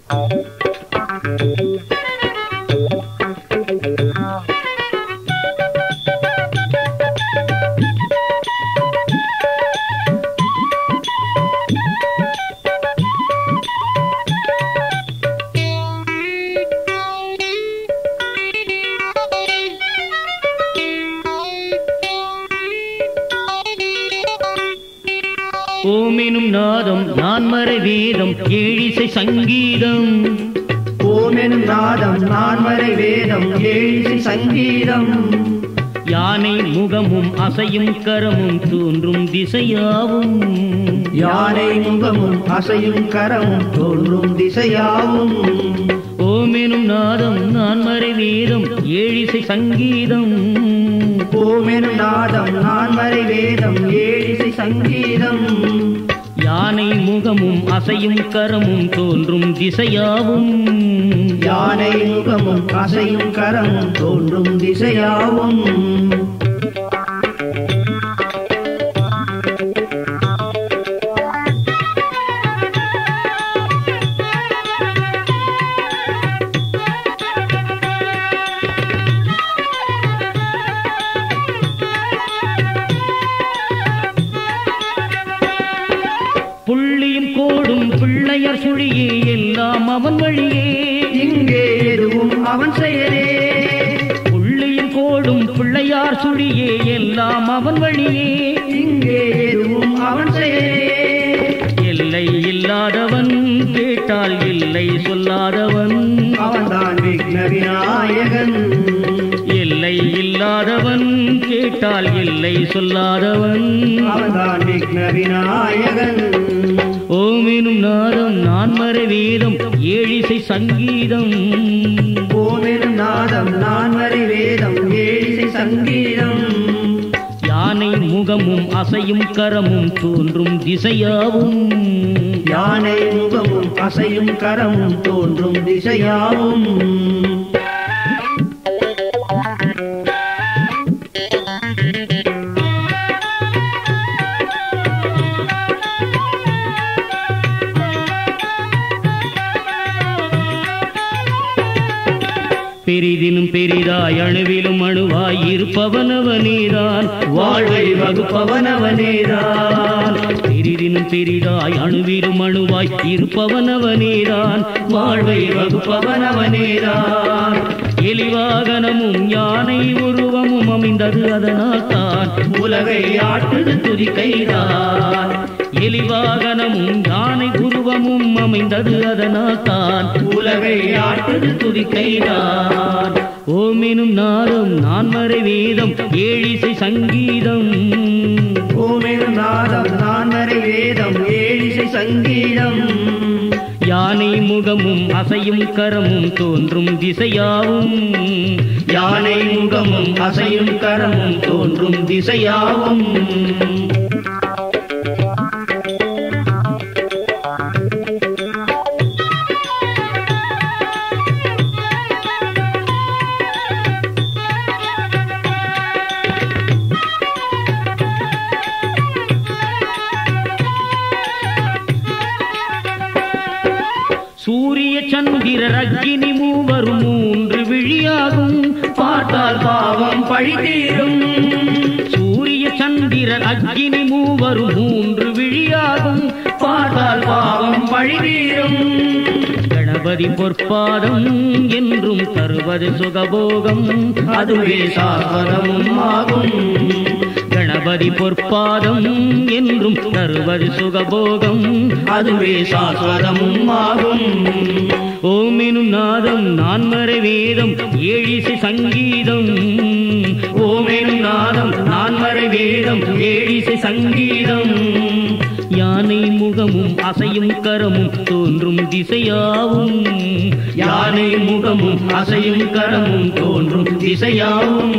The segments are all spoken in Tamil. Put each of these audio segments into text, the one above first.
ஓமெனும் நாதம் நான்மறை வேதம் ஏழிசை சங்கீதம் ஓமெனும் நாதம் நான்மறை வேதம் ஏழிசை சங்கீதம் யானை முகமும் அசையும் கரமும் தோன்றும் திசையாவும் யானை முகமும் அசையும் கரமும் தோன்றும் திசையாவும் ஓமெனும் நாதம் நான்மறை வேதம் ஏழிசை சங்கீதம் ஓமெனும் நாதம் நான்மறை வேதம் ஏழிசை சங்கீதம் யானை முகமும் அசையும் கரமும் தோன்றும் திசையாவும் யானை முகமும் அசையும் கரமும் தோன்றும் திசையாவும் புள்ளியும் கோடும் பிள்ளையர் சுழியே எல்லாம் அவன் வழியே இங்கே எதுவும் அவன் செயலே புள்ளியும் கோடும் பிள்ளையார் சுழியே எல்லாம் அவன் வழியே இங்கே எதுவும் அவன் செயலே எல்லை இல்லாதவன் கேட்டால் இல்லை சொல்லாதவன் அவன்தான் விக்ன விநாயகன் எல்லை இல்லாதவன் கேட்டால் இல்லை சொல்லாதவன் அவன்தான் விக்ன விநாயகன் ஓமெனும் நாதம் நான்மறை வேதம் ஏழிசை சங்கீதம் ஓமெனும் நாதம் நான்மறை வேதம் ஏழிசை சங்கீதம் யானை முகமும் அசையும் கரமும் தோன்றும் திசையாவும் யானை முகமும் அசையும் கரமும் தோன்றும் திசையாவும் பெரிதிலும் பெரிதாய் அணுவிலும் அணுவாய் இருப்பவனவனேதான் வாழ்வை வகுப்பவனவனேதான் பெரிதிலும் பெரிதாய் அணுவிலும் அணுவாய் இருப்பவனவனேதான் வாழ்வை வகுப்பவனவனேதான் எலிவாகனமும் யானை உருவமும் அமைந்தது அதனால் தான் உலகை ஆட்டுது துதிக்கைதான் எலிவாகனமும் யானை உருவமும் அமைந்தது அதனால் தான் உலகை ஆட்டுது துதிக்கைதான் ஓமெனும் நாதம் நான்மறை வேதம் ஏழிசை சங்கீதம் ஓமெனும் நாதம் நான்மறை வேதம் ஏழிசை சங்கீதம் யானை முகமும் அசையும் கரமும் தோன்றும் திசையாவும் யானை முகமும் அசையும் கரமும் தோன்றும் திசையாவும் சூரிய சந்திரர் அக்கினி மூவரும் மூன்று விழியாகும் பார்த்தால் பாவம் பழி தீரும் சூரிய சந்திரர் அக்கினி மூவரும் மூன்று விழியாகும் பார்த்தால் பாவம் பழி தீரும் கணபதி பொற்பாதம் என்றும் தருவது சுகபோகம் அதுவே சாஸ்வதமும் ஆகும் கணபதி பொற்பாதம் என்றும் தருவது சுகபோகம் அதுவே சாஸ்வதமும் ஆகும் ஓமெனும் நாதம் நான்மறை வேதம் ஏழிசை சங்கீதம் ஓமெனும் நாதம் நான்மறை வேதம் ஏழிசை சங்கீதம் யானை முகமும் அசையும் கரமும் தோன்றும் திசையாவும் யானை முகமும் அசையும் கரமும் தோன்றும் திசையாவும்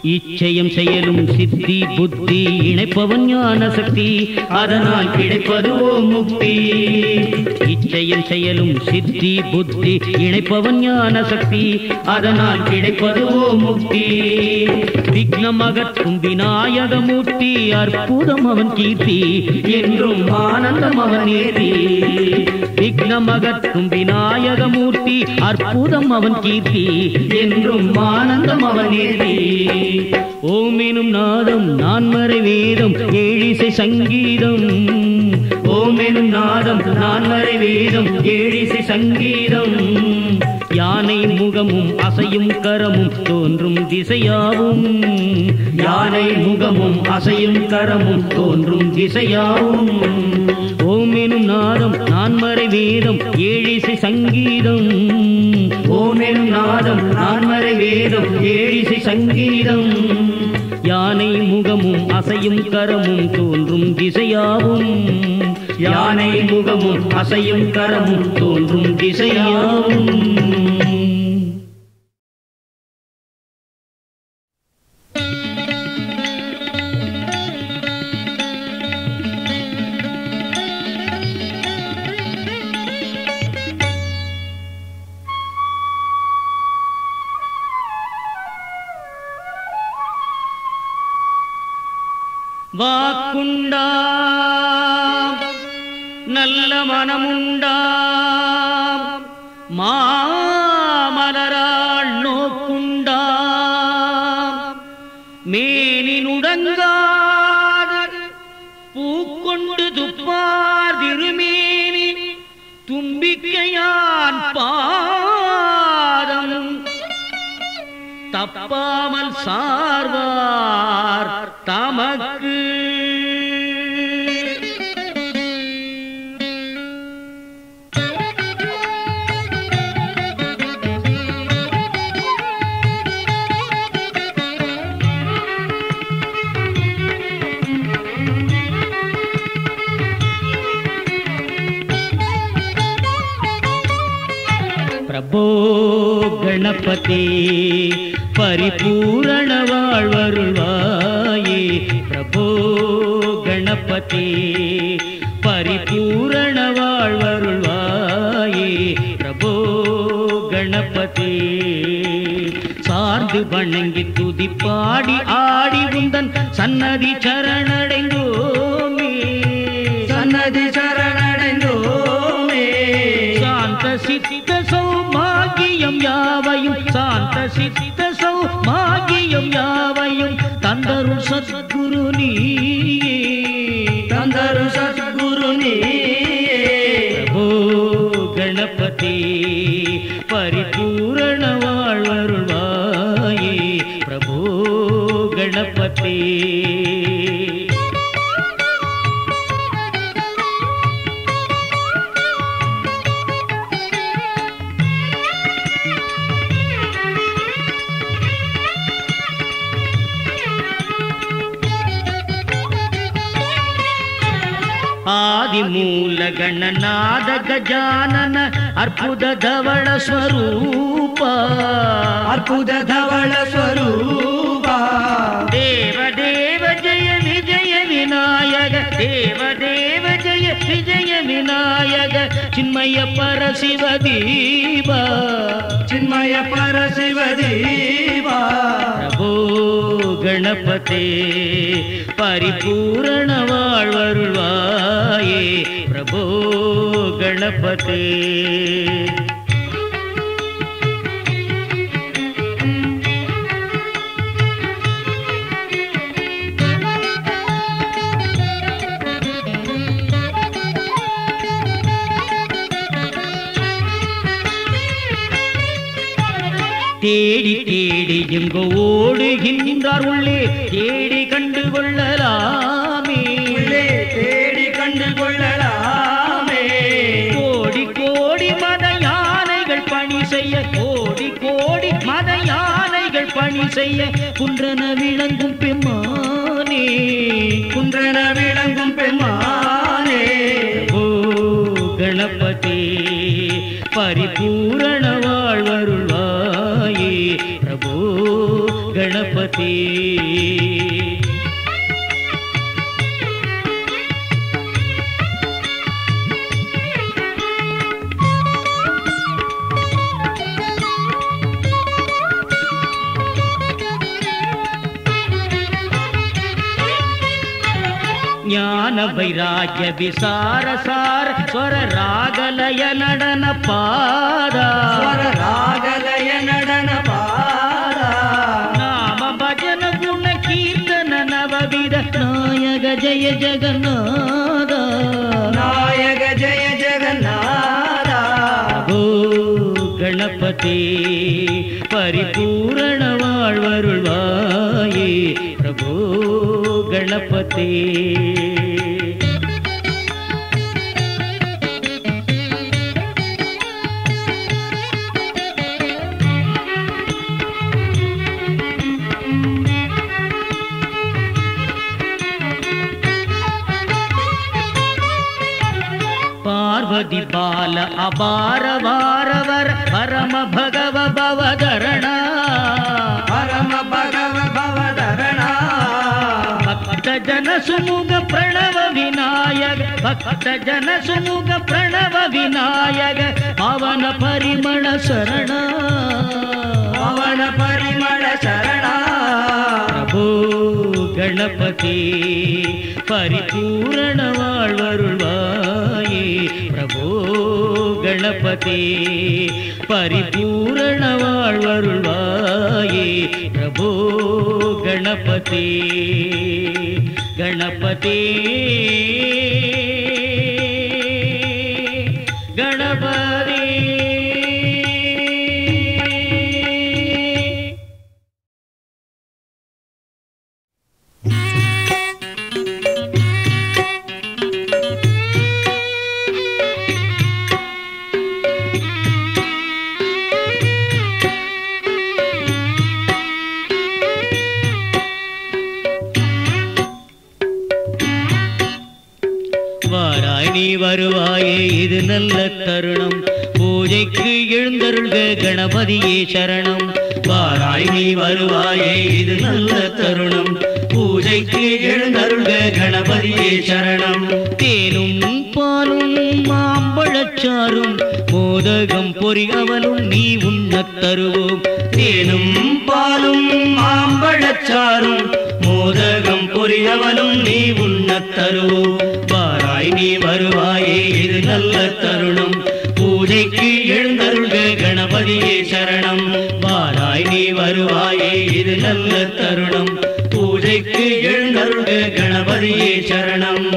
இச்சையும் செயலும் சித்தி புத்தி இணைப்பவன் ஞான சக்தி அதனால் கிடைப்பதுவோ முக்தி இச்சையும் செயலும் சித்தி புத்தி இணைப்பவன் ஞான சக்தி அதனால் கிடைப்பதுவோ முக்தி விக்னம் அகற்றும் விநாயகமூர்த்தி அற்புதம் அவன் கீர்த்தி என்றும் ஆனந்தம் அவன் ஏறி விக்னம் அகற்றும் விநாயகமூர்த்தி அற்புதம் அவன் கீர்த்தி என்றும் ஆனந்தம் அவன் ஏறி ஓம் எனும் நாதம் நான்மறை வேதம் ஏழிசை சங்கீதம் ஓம் எனும் நாதம் நான்மறை வேதம் ஏழிசை சங்கீதம் யானை முகமும் அசையும் கரமும் தோன்றும் திசையாவும் யானை முகமும் அசையும் கரமும் தோன்றும் திசையாவும் ஓம் எனும் நாதம் நான்மறை வேதம் ஏழிசை சங்கீதம் ஓம் எனும் நாதம் நான்மறை வேதம் ஏழிசை சங்கீதம் யானை முகமும் அசையும் கரமும் தோன்றும் திசையாவும் யானை முகமும் அசையும் கரமும் தோன்றும் திசையாவும் வாக்குண்டா நல்ல மனமுண்டா மாமலராள் நோக்குண்டா மேனினுடங்காது பூக்கொண்டு துப்பார் திருமேனி தும்பிக்கையான் பாதம் தப்பாமல் சார்வார் தமக்கு பிரபோ கணபதி பரிபூரண வாழ்வருள்வாயே பிரபோ கணபதி பரிபூரண வாழ்வருள்வாயே பிரபோ கணபதி சார்ந்து வணங்கி துதி பாடி ஆடி உந்தன் சன்னதி சரணடைந்தோமே சன்னதி சரணடைந்தோமே சாந்த சித்த சௌபாகியம் யாவையும் சாந்த சித்த சௌபாகியம் யாவையும் தந்தருள் சத்குரு நீயே தந்தரு சத்குரு நீயே பிரபோ கணபதி பரிபூரண வாழ்வருள்வாயே பிரபோ கணபதி ಆದಿಮೂಲ ಗಣನಾದ ಗಜಾನನ ಅರ್ಬುದ ಧವಳ ಸ್ವರೂಪ அற்புத தவள ஸ்வரூபா ದೇವ ದೇವ ಜಯ ವಿಜಯ ವಿನಾಯಕ ದೇವ ದೇವ ಜಯ ವಿಜಯ ವಿನಾಯಕ ಚಿನ್ಮಯ ಪರಶಿವ ದೀಪ ಚಿನ್ಮಯ ಪರಶಿವದೀವಾ ಪ್ರಭೋ ಗಣಪತಿ ಪರಿಪೂರ್ಣ வாழ்வருள்வாயே பிரபோ ಗಣಪತಿ தேடி தேடி எங்கோ ஓடுகின்றார் உள்ளே தேடி கண்டு கொள்ளலாமே உள்ளே தேடி கண்டு கொள்ளலாமே கோடி கோடி மத யானைகள் பணி செய்ய கோடி கோடி மத யானைகள் பணி செய்ய குன்றன விளங்கும் பெம்மானே குன்றன விளங்கும் பெம்மானே ஓ கணபதி பரிபூரண வாழ்வருள்வாயே பிரபோ கணபதி ಗಣಪತಿ ಜ್ಞಾನ ವೈರಾಗ್ಯ ವಿಸಾರ ಸಾರ ಸ್ವರ ರಾಗಲಯ நடன ಪಾದ ಸ್ವರ ರಾಗಲಯ ನಡನ ಪಾದ ನಾಮ ಭಜನ ಗುಣ ಕೀರ್ತನ ನವವಿಧ ನಾಯಕ ಜಯ ಜಗನ್ನಾಥ ನಾಯಕ ಜಯ ಜಗನ್ನಾಥ ஓ கணபதி பரிபூரண வாழ்வருள்வாயே பிரபு கணபதி பார்வதி பால அபார வாரவர் பரம பகவ பவதரண ಪರಮ ಭಗವ ಭವಧರಣ ಭಕ್ತ ಜನ ಸುಮುಗ ಪ್ರಣವ ವಿನಾಯಕ ಭಕ್ತ ಜನ ಸುಮುಗ ಪ್ರಣವ ವಿನಾಯಕ ಪವನ ಪರಿಮಳ ಶರಣ ಪವನ ಪರಿಮಳ ಶರಣ பிரபு கணபதி பரிபூரண வாழ்வருள்வாயே பிரபு கணபதி பரிபூரண வாழ்வருள்வாயே பிரபு கணபதி கணபதி கணபதி வாராய் நீ வருவாயே இது நல்ல தருணம் பூஜைக்கு எழுந்தருள்க கணபதியே சரணம் வாராய் நீ வருவாயே இது நல்ல தருணம் பூஜைக்கு எழுந்தருள்க கணபதியே சரணம் தேனும் பாலும் மாம்பழச்சாரும் மோதகம் பொறி அவலும் நீ உண்ணத் தருவோம் தேனும் பாலும் மாம்பழச்சாரும் மோதகம் பொரியவனும் நீ உண்ணத் தருவோம் வாராய் நீ வருவாயே இது நல்ல தருணம் பூஜைக்கு எழுந்தருள்க கணபதியே சரணம் வாராய் நீ வருவாயே இது நல்ல தருணம் பூஜைக்கு எழுந்தருள்க கணபதியே சரணம்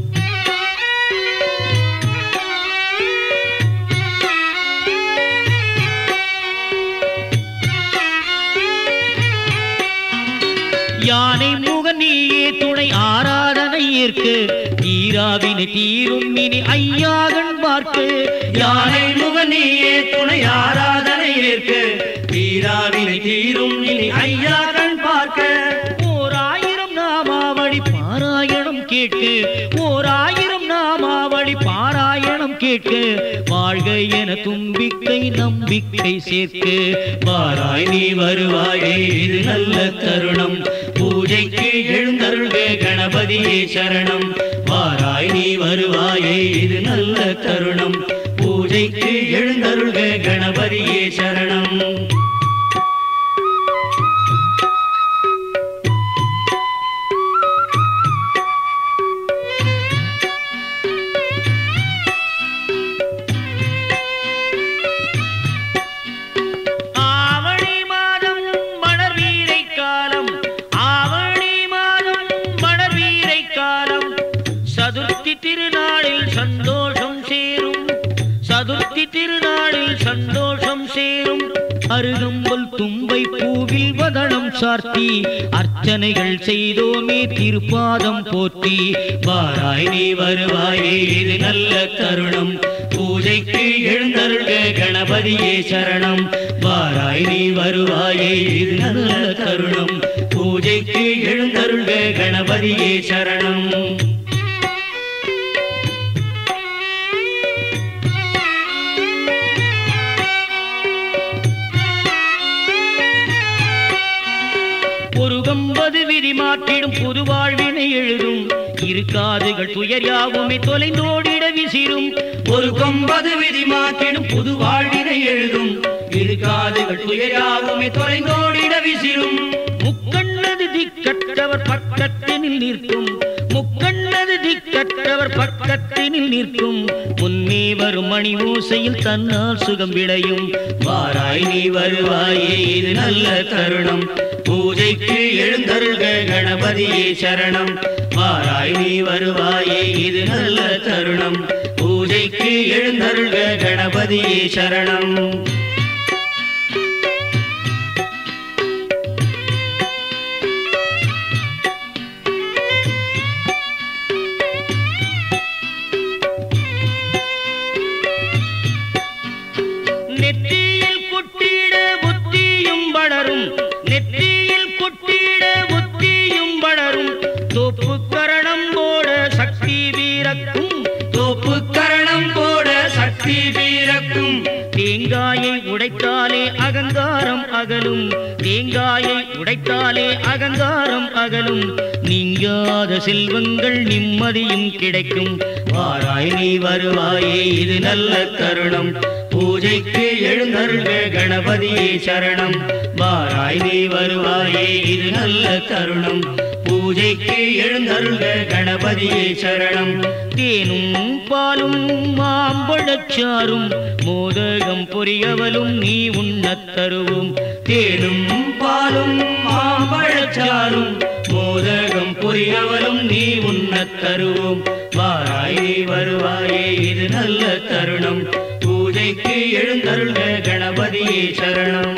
யானை முகனியே துணை ஆராதனை ஏற்க தீராவினை தீரும் இனி ஐயாகன் பார்க்க யானை முகனியே துணை ஆராதனை ஏற்க தீராவினை தீரும் இனி ஐயா கண் பார்க்க ஓர் ஆயிரம் நாமாவளி பாராயணம் கேட்க ஓர் ஆயிரம் நாமாவளி பாராயணம் கேட்க வாழ்க என தும்பிக்கை நம்பிக்கை சேர்க்க வாராய் நீ வருவாயே இது நல்ல தருணம் பூஜைக்கு எழுந்தருள்க கணபதியே சரணம் வாராய் நீ வருவாயே இது நல்ல தருணம் பூஜைக்கு எழுந்தருள்க கணபதியே சரணம் ஆவணி மாதம் மணர்வீரை காலம் ஆவணி மாதம் மணர்வீரை காலம் சதுர்த்தி திருநாளில் சந்தோஷம் சேரும் சதுர்த்தி திருநாளில் சந்தோஷம் சேரும் அருகம்புல் தும்பை பூவில் வதனம் சார்த்தி அர்ச்சனைகள் செய்தோமே திருப்பாதம் போற்றி வாராய் நீ வருவாயே இது நல்ல தருணம் பூஜைக்கு எழுந்தருள்க கணபதியே சரணம் வாராய் நீ வருவாயே இது நல்ல தருணம் பூஜைக்கு எழுந்தருள்க கணபதியே சரணம் கொம்பது விதி மாற்றிடும் புது வாழ்வினை எழுதும் இரு காதுகள் துயர் யாவுமே தொலைந்தோடிட விசிறும் ஒரு கொம்பது விதி மாற்றிடும் புது வாழ்வினை எழுதும் இரு காதுகள் துயராகுமே தொலைந்தோடிட விசிறும் முக்கண்ணது திக்கற்றவர் பக்கத்தினில் நிற்கும் முக்கண்ணது திக்கற்றவர் பக்கத்தினில் நிற்கும் முன்னே வரும் மணி ஓசையில் தன்னால் சுகம் விளையும் வாராய் நீ வருவாயே இது நல்ல தருணம் பூஜைக்கு எழுந்தருள்க கணபதியே சரணம் வாராய் நீ வருவாயே இது நல்ல தருணம் பூஜைக்கு எழுந்தருள்க கணபதியே சரணம் நெற்றியில் குட்டிட புத்தியும் வளரும் நெற்றியில் குட்டிட புத்தியும் வளரும் தோப்பு கரணம் போட சக்தி வீரக்கும் தோப்பு கரணம் போட சக்தி வீரக்கும் தேங்காயை உடைத்தாலே அகங்காரம் அகலும் தேங்காயை உடைத்தாலே அகங்காரம் அகலும் நீங்காத செல்வங்கள் நிம்மதியும் கிடைக்கும் வாராய் நீ வருவாயே இது நல்ல தருணம் பூஜைக்கு எழுந்தருள்க கணபதியே சரணம் வாராய் நீ வருவாயே இது நல்ல தருணம் பூஜைக்கு எழுந்தருள்க கணபதியே சரணம் தேனும் பாலும் மாம்பழச்சாரும் மோதகம் பொரியவலும் நீ உண்ணத் தருவும் தேனும் பாலும் மாம்பழச்சாரும் மோதகம் புரியவலும் நீ உண்ணத் தருவோம் வாராய் நீ வருவாயே இது நல்ல தருணம் பூஜைக்கு எழுந்தருள்க கணபதியே சரணம்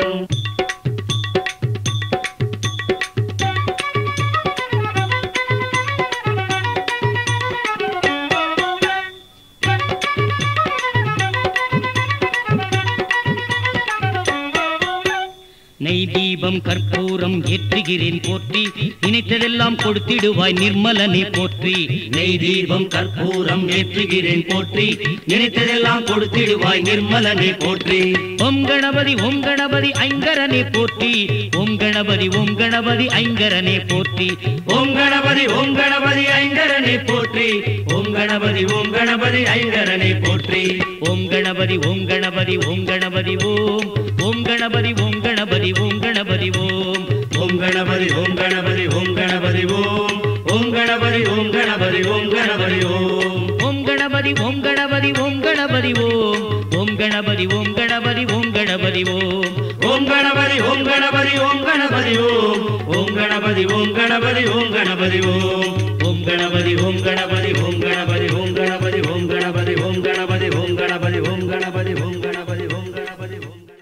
நெய் தீபம் கற்பூரம் ஏற்றுகிறேன் போற்றி நினைத்ததெல்லாம் கொடுத்திடுவாய் நிர்மலனை போற்றி நெய் தீபம் கற்பூரம் ஏற்றுகிறேன் போற்றி நினைத்ததெல்லாம் கொடுத்திடுவாய் நிர்மலனை போற்றி ஓம் கணபதி ஓம் கணபதி ஐங்கரனை போற்றி ஓம் கணபதி ஓம் கணபதி ஐங்கரனை போற்றி ஓம் கணபதி ஓம் கணபதி ஐங்கரனை போற்றி ஓம் கணபதி ஓம் கணபதி ஐங்கரனை போற்றி ஓம் கணபதி ஓம் கணபதி ஓம் கணபதி ஓம் ஓம் கணபதி ஓம் கணபதி ஓம் கணபதி ஓம் ஓம் கணபதி ஓம் கணபதி ஓம் கணபதி ஓம் ஓம் கணபதி ஓம் கணபதி ஓம் கணபதி ஓம் ஓம் கணபதி ஓம் கணபதி ஓம் கணபதி ஓம் ஓம் கணபதி ஓம் கணபதி ஓம் கணபதி ஓம் ஓம் கணபதி ஓம் கணபதி ஓம் கணபதி ஓம் ஓம் கணபதி ஓம் கணபதி ஓம் கணபதி ஓம் ஓம் கணபதி ஓம் கணபதி ஓம் கணபதி ஓம் கணபதி ஓம் கணபதி ஓம் கணபதி ஓம் கணபதி ஓம் கணபதி ஓம் கணபதி ஓம் கணபதி ஓம் கணபதி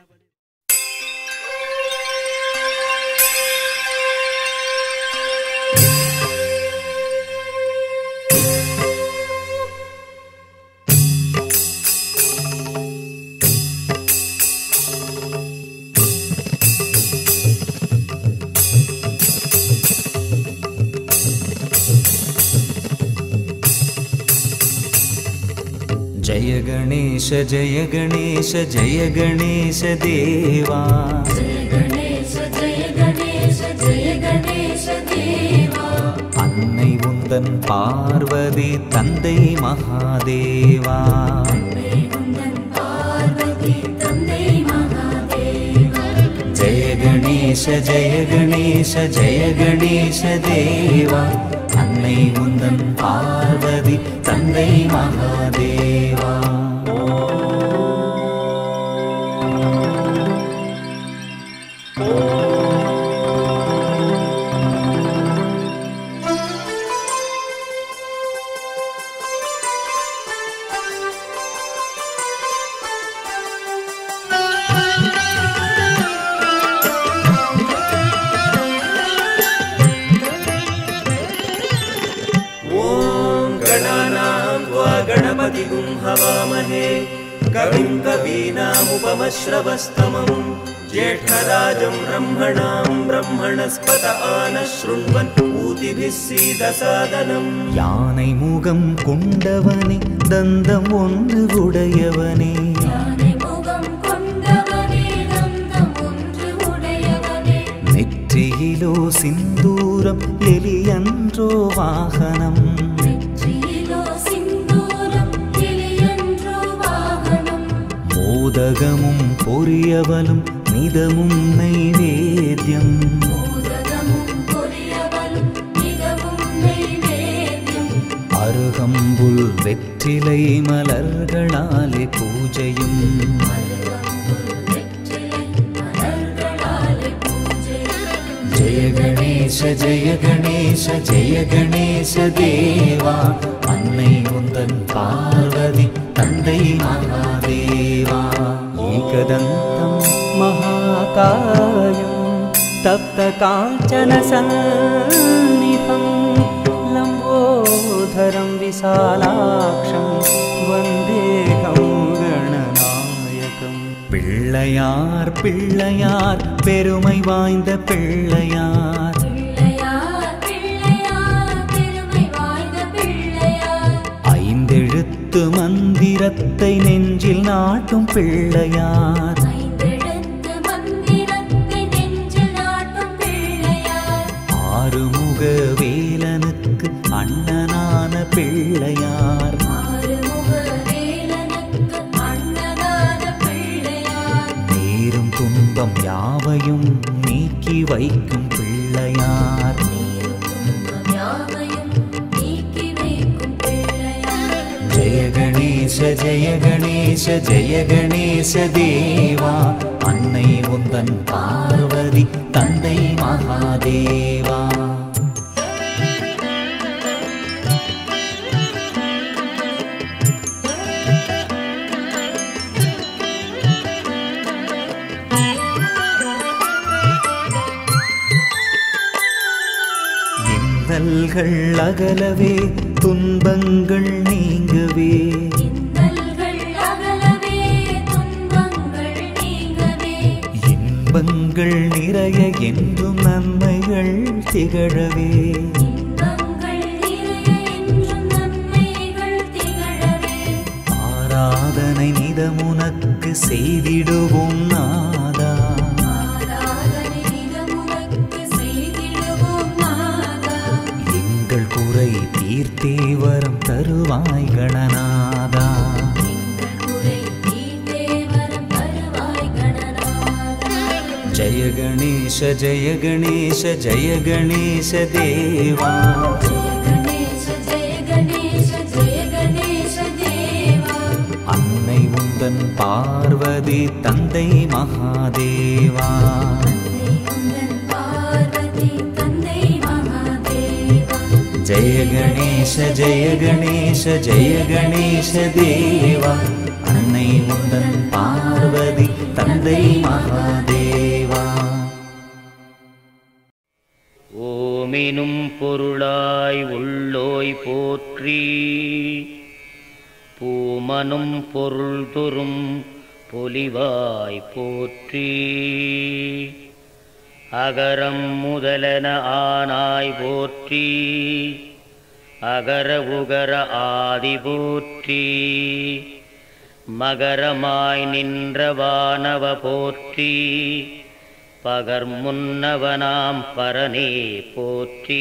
जय गणेश जय गणेश जय गणेश देवा जय गणेश जय गणेश जय गणेश देवा அன்னை உந்தன் பார்வதி தந்தை மகாதேவா குந்தன் பார்வதி தந்தை மகாதேவா ஜெய கணேச ஜெய கணேச ஜெய கணேச தேவா அன்னை உந்தன் பார்வதி தந்தை மகாதேவா ॐ गणानां त्वा गणपतिगुं हवामहे कविं कवीनामुपमश्रवस्तमम् ज्येष्ठराजं ब्रह्मणां ब्रह्मणस्पत आनः शृण्वन् ऊतिभिः सीदसादनम् யானை முகம் கொண்டவனே தந்தம் ஒன்று உடையவனே யானை முகம் கொண்டவனே தந்தம் ஒன்று உடையவனே நெற்றியிலோ சிந்தூர அன்றோ வாகனம் வெற்றியிலோ சிந்தூரம் கிளியன்றோ வாகனம் மோதகமும் பொரியவலும் நிதமும் நைவேத்யம் மோதகமும் பொரியவலும் மிகவும் நைவேத்தியம் அருகம்புல் வெற்றிலை மலர்களாலே பூஜையும் அருகம்புல் வெற்றிலை மலர்களாலே பூஜை ஜெய கணேச ஜெய கணேச ஜெய கணேச தேவா அன்னை உந்தன் பார்வதி தந்தை மகாதேவா ஏகதந்தம் மகாகாயம் தப்த காஞ்சன சந்நிதம் லம்போதரம் விசாலாட்சம் வந்தேகம் கணநாயகம் பிள்ளையார் பிள்ளையார் பெருமை வாய்ந்த பிள்ளையார் பிள்ளையார் பிள்ளையார் பெருமை வாய்ந்த பிள்ளையார் ஐந்தெழுத்து மந்திரத்தை நெஞ்சில் நாட்டும் பிள்ளையார் ஐந்தெழுத்து மந்திரத்தை நெஞ்சில் நாட்டும் பிள்ளையார் ஆறுமுக வேலனுக்கு அண்ணனான பிள்ளையார் ஆறுமுக வேலனுக்கு அன்னதான பிள்ளையார் நேரும் துன்பம் யாவையும் நீக்கி வைக்கும் பிள்ளையார் நீரும் துன்பம் யாவையும் நீக்கி வைக்கும் பிள்ளையார் ஜெய கணேச ஜெய கணேச ஜெய கணேச தேவா அன்னை உந்தன் பார்வதி தந்தை மகாதேவா இன்னல்கள் அகலவே துன்பங்கள் நீங்கவே இன்னல்கள் அகலவே துன்பங்கள் நீங்கவே இன்பங்கள் நிறைய என்றும் நன்மைகள் திகழவே இன்பங்கள் நிறைய என்றும் நன்மைகள் திகழவே ஆராதனை நிதமுனக்கு செய்திடுவோம் நாதா ஆராதனை நிதமுனக்கு செய்திடுவோம் நாதா எங்கள் குறை தீர்த்தே வரம் தருவாய் கணநாதா எங்கள் குறை தீர்த்தே வரம் தருவாய் கணநாதா ஜெய கணேச ஜெய கணேச ஜெய கணேச தேவா ஜெய கணேச ஜெய கணேச ஜெய கணேச தேவா அன்னை உந்தன் பார்வதி தந்தை மகாதேவா தந்தை உந்தன் பார்வதி தந்தை மகாதேவா ஜெய கணேச ஜெய கணேச ஜெய கணேச தேவா அன்னை உந்தன் பார்வதி தந்தை மகாதேவா ஓமெனும் பொருளாய் உள்ளோய் போற்றி பூமனும் பொருள் தொறும் பொலிவாய் போற்றி அகரம் முதலன ஆனாய் போற்றி அகர உகர ஆதி போற்றி மகரமாய் நின்ற வானவ போற்றி பகர் முன்னவனாம் பரனே போற்றி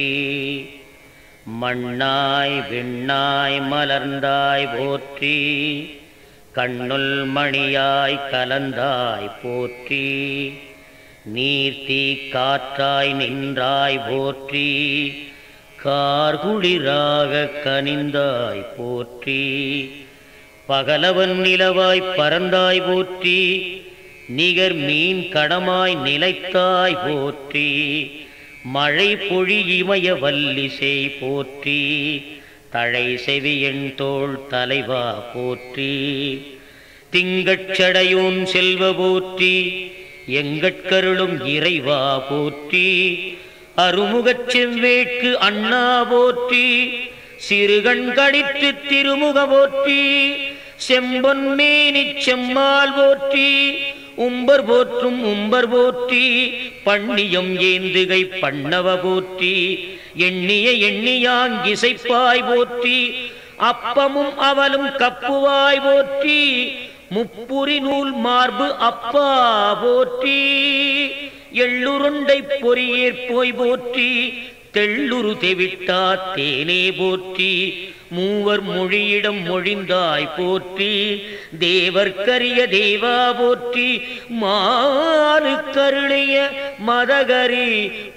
மண்ணாய் விண்ணாய் மலர்ந்தாய் போற்றி கண்ணுள் மணியாய் கலந்தாய் போற்றி நீர்த்தி காற்றாய் நின்றாய் போற்றி கார்குளிராக கனிந்தாய் போற்றி பகலவன் நிலவாய் பறந்தாய் போற்றி நிகர் மீன் கடமாய் நிலைத்தாய் போற்றி மழை பொழி இமய வல்லிசை போற்றி தழை செவியன் தோள் தலைவா போற்றி திங்கட்சடையோன் செல்வ போற்றி எங்கட்கருளும் இறைவா போற்றி அருமுகச் செவ்வேட்கு அண்ணா போற்றி சிறுகண் கடித்து திருமுக போற்றி செம்பொன் மேனிச் செம்மால் போற்றி உம்பர் போற்றும் உம்பர் போற்றி பண்ணியம் ஏந்துகை பண்ணவ போற்றி எண்ணிய எண்ணியாங்கிசைப்பாய் போற்றி அப்பமும் அவலும் கப்புவாய் போற்றி முப்புரி நூல் மார்பு அப்பா போற்றி எள்ளுருண்டை பொறியேற்போய் போற்றி தெள்ளுரு தெவிட்டா தேனே போற்றி மூவர் மொழியிடம் மொழிந்தாய் போற்றி தேவர்க்கரிய தேவா போற்றி மாறு கருளிய மதகரி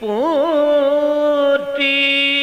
போற்றி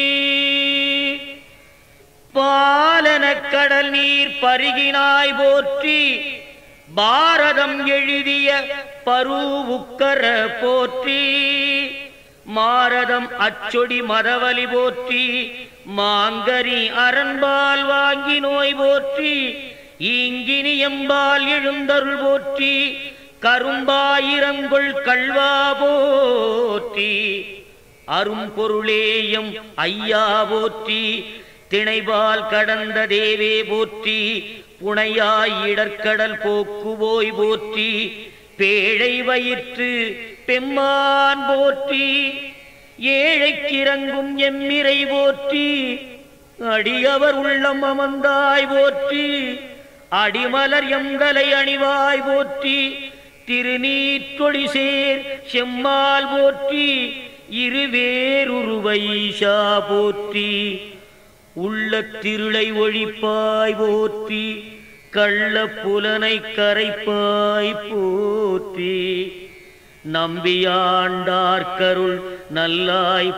பாலன கடல் நீர் பருகினாய் போற்றி பாரதம் எழுதிய பருவுக்கர போற்றி மாரதம் அச்சொடி மதவலி போற்றி மாங்கரி அரண்பால் வாங்கி நோய் போற்றி ஈங்கினி எம்பால் எழுந்தருள் போற்றி கரும்பாயிரங்குள் கல்வா போற்றி அரும்பொருளேயம் ஐயா போற்றி திணைபால் கடந்த தேவே போற்றி புனையாய் இடர்க்கடல் போக்குவோய் போற்றி பேழை வயிற்று பெம்மான் போற்றி ஏழைக்கிறங்கும் எம்மிரை போற்றி அடியவர் உள்ளம் அமர்ந்தாய் போற்றி அடிமலர் எங்களை அணிவாய் போற்றி திருநீற்றொடி சேர் செம்மால் போற்றி இருவேருருவைஷா போற்றி உள்ள திருளை ஒழிப்பாய் போற்றி கள்ள புலனை கரைப்பாய் போற்றி நம்பியாண்டார்கருள் நல்லாய்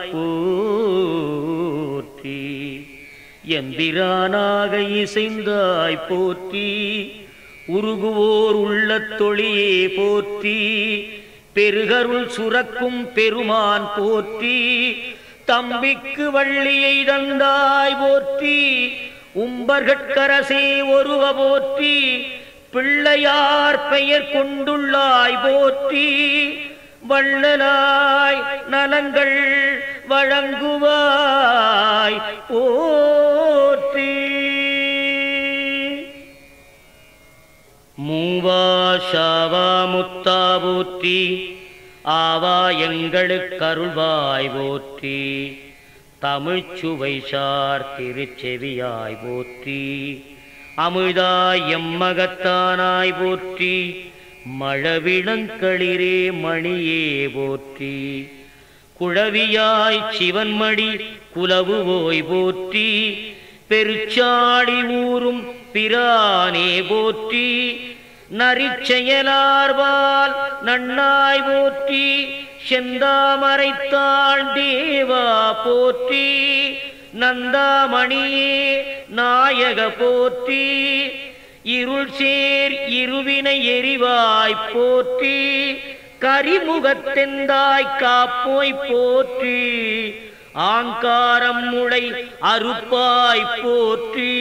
போற்றி எம்பிரானாக இசைந்தாய் போற்றி உருகுவோர் உள்ள தொழியே போற்றி பெருகருள் சுரக்கும் பெருமான் போற்றி தம்பிக்கு வள்ளியை தந்தாய் போற்றி உம்பர்கட்கரசே ஒருவ போற்றி பிள்ளையார் பெயர் கொண்டுள்ளாய் போற்றி வள்ளலாய் நலங்கள் வழங்குவாய் போற்றி மூவா ஷாவா முத்தா போற்றி ஆவா எங்களுக்கருள்வாய் போற்றி தமிழ்ச்சுவை சார் திருச்செவியாய் போற்றி அமிழ்தாய் எம்மகத்தானாய் போற்றி மழவிளங்களிரே மணியே போற்றி குழவியாய் சிவன்மடி குலவுவோய் போற்றி பெருச்சாடி ஊரும் பிரானே போற்றி நரிச்செயலார்வால் நன்னாய் போற்றி செந்தாமரைத்தாள் தேவா போற்றி நந்தாமணியே நாயக போற்றி இருள் சேர் இருவினை எரிவாய் போற்றி கரிமுகத்தெந்தாய் காப்போய் போற்றி ஆங்காரம் முளை அறுப்பாய் போற்றி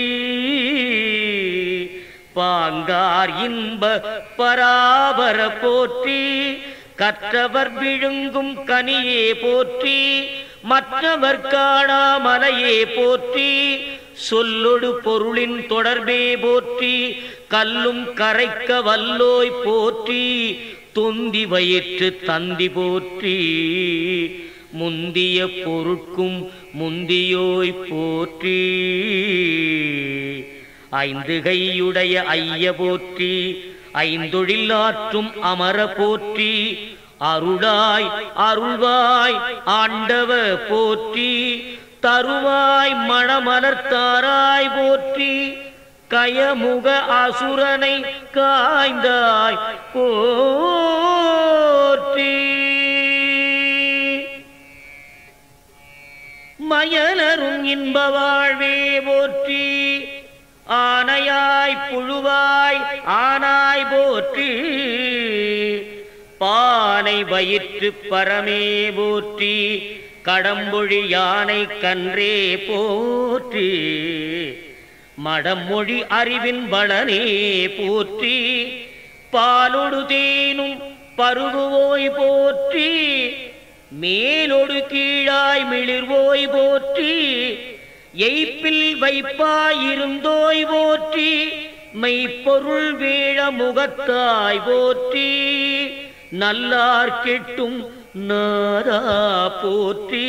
பாங்கார் இன்ப பராபர போற்றி கற்றவர் விழுங்கும் கனியே போற்றி மற்றவர் காணா மலையே போற்றி சொல்லொடு பொருளின் தொடர்பே போற்றி கல்லும் கரைக்க வல்லோய் போற்றி தொந்தி வயிற்று தந்தி போற்றி முந்திய பொருட்கும் முந்தியோய் போற்றி ஐந்து கையுடைய ஐய போற்றி ஐந்தொழில் ஆற்றும் அமர போற்றி அருளாய் அருள்வாய் ஆண்டவ போற்றி தருவாய் மணமலர்த்தாராய் போற்றி கயமுக அசுரனை காய்ந்தாய் போற்றி மயலரும் இன்ப வாழ்வே போற்றி ஆனையாய் புழுவாய் ஆனாய் போற்றி பானை வயிற்று பரமே போற்றி கடம்பொழி யானை கன்றே போற்றி மடமொழி அறிவின் பலனே போற்றி பாலொடு தேனும் பருகுவோய் போற்றி மேலொடு கீழாய் மிளிர்வோய் போற்றி எய்ப்பில் வைப்பாயிருந்தோய் போற்றி மெய்ப்பொருள் வீழ முகத்தாய் போற்றி நல்லார் கெட்டும் நாரா போற்றி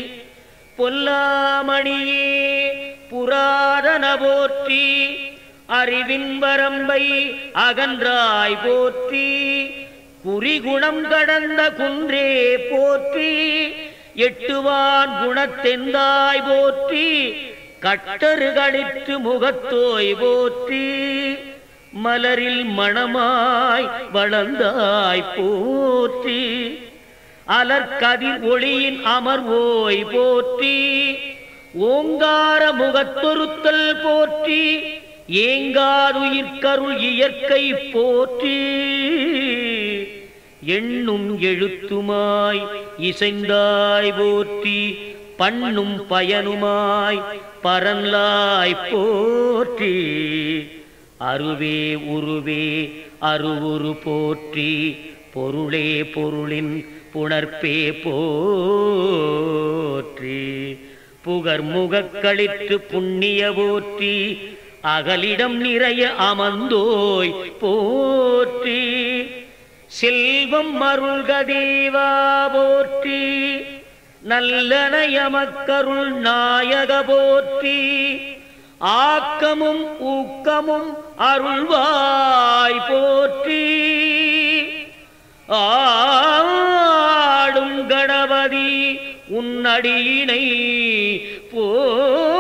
பொல்லாமணியே புராதன போற்றி அறிவின் வரம்பை அகன்றாய் போற்றி குறிகுணம் கடந்த குன்றே போற்றி எட்டுவான் குணத்தெந்தாய் போற்றி கட்டறுகளிற்று முகத்தோய் போற்றி மலரில் மணமாய் வளர்ந்தாய் போற்றி அலர்கதிர் ஒளியின் அமர்வோய் போற்றி ஓங்கார முகத்தொருத்தல் போற்றி ஏங்காதுயிர்கருள் இயற்கை போற்றி எண்ணும் எழுத்துமாய் இசைந்தாய் போற்றி பண்ணும் பயனுமாய் பரன்லாய் போற்றி அருவே உருவே அருவுரு போற்றி பொருளே பொருளின் புணர்ப்பே போற்றி புகர் முகக்களிற்று புண்ணிய போற்றி அகலிடம் நிறைய அமர்ந்தோய் போற்றி செல்வம் அருள்க தேவா போற்றி நல்லனயமக்கருள் நாயக போற்றி ஆக்கமும் ஊக்கமும் அருள்வாய் போற்றி ஆடும் கணபதி உன்னடியினை போற்றி